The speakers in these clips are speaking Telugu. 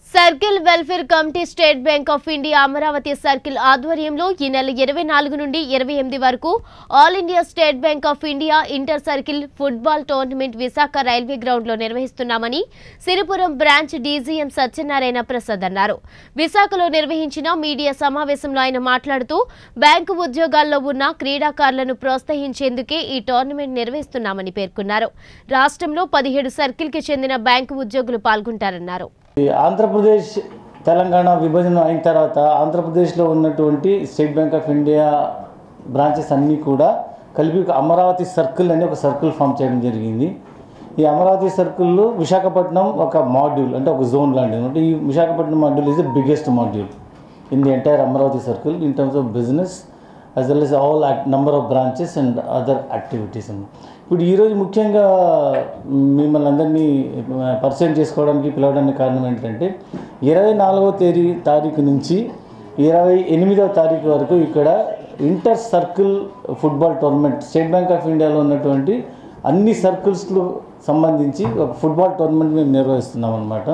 circle welfare committee state bank of India Amaravati circle ఆధ్వర్యంలో ఈ నెల ఇరవై నాలుగు నుండి ఇరవై ఎనిమిది వరకు all India state bank of India inter circle football tournament Visakha railway ground లో నిర్వహిస్తున్నామని సిరిపురం బ్రాంచ్ డీజీఎం సత్యనారాయణ ప్రసాద్ అన్నారు విశాఖలో నిర్వహించిన మీడియా సమావేశంలో ఆయన మాట్లాడుతూ బ్యాంకు ఉద్యోగాల్లో ఉన్న క్రీడాకారులను ప్రోత్సహించేందుకే ఈ టోర్నమెంట్ నిర్వహిస్తున్నామని పేర్కొన్నారు రాష్ట్రంలో పదిహేడు సర్కిల్ కి చెందిన బ్యాంకు ఉద్యోగులు పాల్గొంటారన్నారు ఈ ఆంధ్రప్రదేశ్ తెలంగాణ విభజన అయిన తర్వాత ఆంధ్రప్రదేశ్లో ఉన్నటువంటి state bank of India branches అన్నీ కూడా కలిపి ఒక అమరావతి సర్కిల్ అని ఒక సర్కిల్ ఫామ్ చేయడం జరిగింది ఈ అమరావతి సర్కిల్లో విశాఖపట్నం ఒక మాడ్యూల్ అంటే ఒక జోన్ లాంటిది అంటే ఈ Visakhapatnam module is the biggest module in the entire Amaravati circle in terms of business as well as all number of branches and other activities ఇప్పుడు ఈరోజు ముఖ్యంగా మిమ్మల్ని అందరినీ పరిచయం చేసుకోవడానికి పిలవడానికి కారణం ఏంటంటే ఇరవై నాలుగవ తేదీ తారీఖు నుంచి ఇరవై ఎనిమిదవ తారీఖు వరకు ఇక్కడ inter circle football tournament state bank of ఇండియాలో ఉన్నటువంటి అన్ని సర్కిల్స్కు సంబంధించి ఒక ఫుట్బాల్ టోర్నమెంట్ మేము నిర్వహిస్తున్నాం అనమాట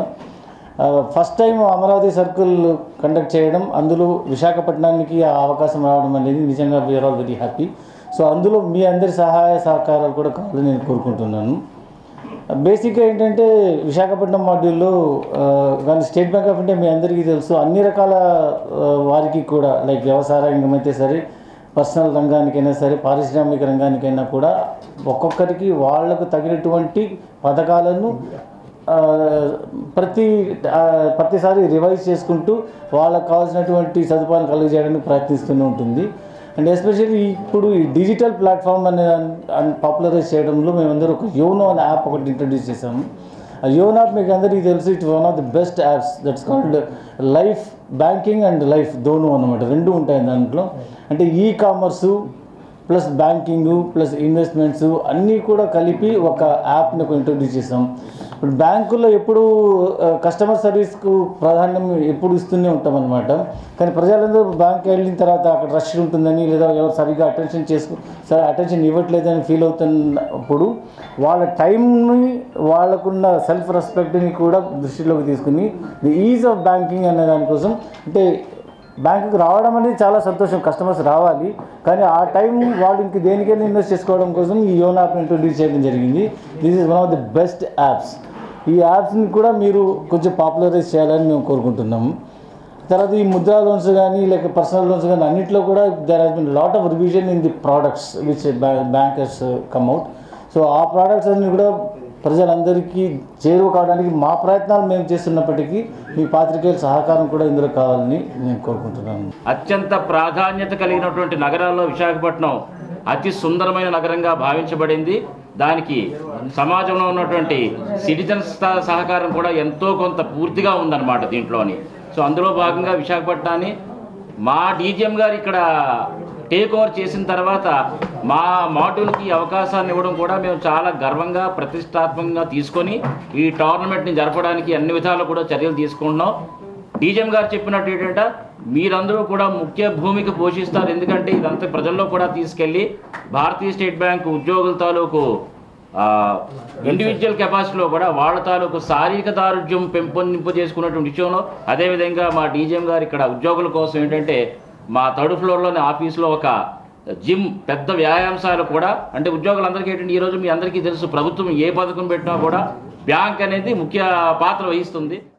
first time Amaravati circle conduct చేయడం అందులో విశాఖపట్నానికి ఆ అవకాశం రావడం అనేది నిజంగా we're all very happy so అందులో మీ అందరి సహాయ సహకారాలు కూడా కావాలని నేను కోరుకుంటున్నాను బేసిక్గా ఏంటంటే విశాఖపట్నం మాడ్యూల్లో ఆ, కానీ స్టేట్ బ్యాంక్ ఆఫ్ ఇండియా మీ అందరికీ తెలుసు అన్ని రకాల ఆ, వారికి కూడా లైక్ వ్యవసాయ రంగం అయితే సరే పర్సనల్ రంగానికైనా సరే పారిశ్రామిక రంగానికైనా కూడా ఒక్కొక్కరికి వాళ్లకు తగినటువంటి పథకాలను ఆ, ప్రతి ఆ, ప్రతిసారి రివైజ్ చేసుకుంటూ వాళ్ళకు కావాల్సినటువంటి సదుపాయాలు కలుగజేయడానికి ప్రయత్నిస్తూనే ఉంటుంది అండ్ ఎస్పెషల్లీ ఇప్పుడు ఈ డిజిటల్ ప్లాట్ఫామ్ అనే పాపులరైజ్ చేయడంలో మేమందరూ ఒక యోనో అనే యాప్ ఒకటి ఇంట్రడ్యూస్ చేసాము ఆ యోనో యాప్ మీకు అందరికీ తెలుసు it's one of the best apps that's called life banking and life దోను అనమాట రెండు ఉంటాయి దాంట్లో అంటే ఈ commerce plus banking plus investments అన్నీ కూడా కలిపి ఒక యాప్ని ఒక ఇంట్రొడ్యూస్ చేసాం ఇప్పుడు బ్యాంకుల్లో ఎప్పుడు కస్టమర్ సర్వీస్కు ప్రాధాన్యం ఎప్పుడు ఇస్తూనే ఉంటాం అనమాట కానీ ప్రజలందరూ బ్యాంక్ వెళ్ళిన తర్వాత అక్కడ రష్ ఉంటుందని లేదా ఎవరు సరిగ్గా అటెన్షన్ చేసుకు సరే అటెన్షన్ ఇవ్వట్లేదని ఫీల్ అవుతున్నప్పుడు వాళ్ళ టైంని వాళ్ళకున్న సెల్ఫ్ రెస్పెక్ట్ని కూడా దృష్టిలోకి తీసుకుని ది ఈజ్ ఆఫ్ బ్యాంకింగ్ అనే దానికోసం అంటే బ్యాంకుకి రావడం అనేది చాలా సంతోషం కస్టమర్స్ రావాలి కానీ ఆ టైం వాళ్ళు ఇంక దేనికైనా ఇన్వెస్ట్ చేసుకోవడం కోసం ఈ యోన్ యాప్ని ఇంట్రొడ్యూస్ చేయడం జరిగింది this is one of the best apps ఈ యాప్స్ని కూడా మీరు కొంచెం పాపులరైజ్ చేయాలని మేము కోరుకుంటున్నాము తర్వాత ఈ ముద్రా లోన్స్ కానీ లేక పర్సనల్ లోన్స్ కానీ అన్నింటిలో కూడా there has been lot of revision in the products which bankers come out so ఆ ప్రోడక్ట్స్ అన్ని కూడా ప్రజలందరికీ చేరువ కావడానికి మా ప్రయత్నాలు మేము చేస్తున్నప్పటికీ మీ పాత్రికేయుల సహకారం కూడా ఇందులో కావాలని నేను కోరుకుంటున్నాను అత్యంత ప్రాధాన్యత కలిగినటువంటి నగరాల్లో విశాఖపట్నం అతి సుందరమైన నగరంగా భావించబడింది దానికి సమాజంలో ఉన్నటువంటి సిటిజన్స్ సహ- సహకారం కూడా ఎంతో కొంత పూర్తిగా ఉందన్నమాట దీంట్లోని సో అందులో భాగంగా విశాఖపట్నాన్ని మా డీజీఎం గారు ఇక్కడ టేక్ ఓవర్ చేసిన తర్వాత మా మాడ్యూల్కి అవకాశాన్ని ఇవ్వడం కూడా మేము చాలా గర్వంగా ప్రతిష్టాత్మకంగా తీసుకొని ఈ టోర్నమెంట్ని జరపడానికి అన్ని విధాలు కూడా చర్యలు తీసుకుంటున్నాం డీజీఎం గారు చెప్పినట్టు ఏంటంటే మీరందరూ కూడా ముఖ్య భూమిక పోషిస్తారు ఎందుకంటే ఇదంతా ప్రజల్లో కూడా తీసుకెళ్ళి భారతీయ స్టేట్ బ్యాంక్ ఉద్యోగుల తాలూకు ఇండివిజువల్ కెపాసిటీలో కూడా వాళ్ళ తాలూకు శారీరక దారుఢ్యం పెంపొందింపు చేసుకున్నటువంటి విషయంలో అదేవిధంగా మా డీజీఎం గారు ఇక్కడ ఉద్యోగుల కోసం ఏంటంటే మా థర్డ్ ఫ్లోర్లోని ఆఫీస్లో ఒక జిమ్ పెద్ద వ్యాయామశాల కూడా అంటే ఉద్యోగులందరికీ ఏంటంటే ఈరోజు మీ అందరికీ తెలుసు ప్రభుత్వం ఏ పథకం పెట్టినా కూడా బ్యాంక్ అనేది ముఖ్య పాత్ర వహిస్తుంది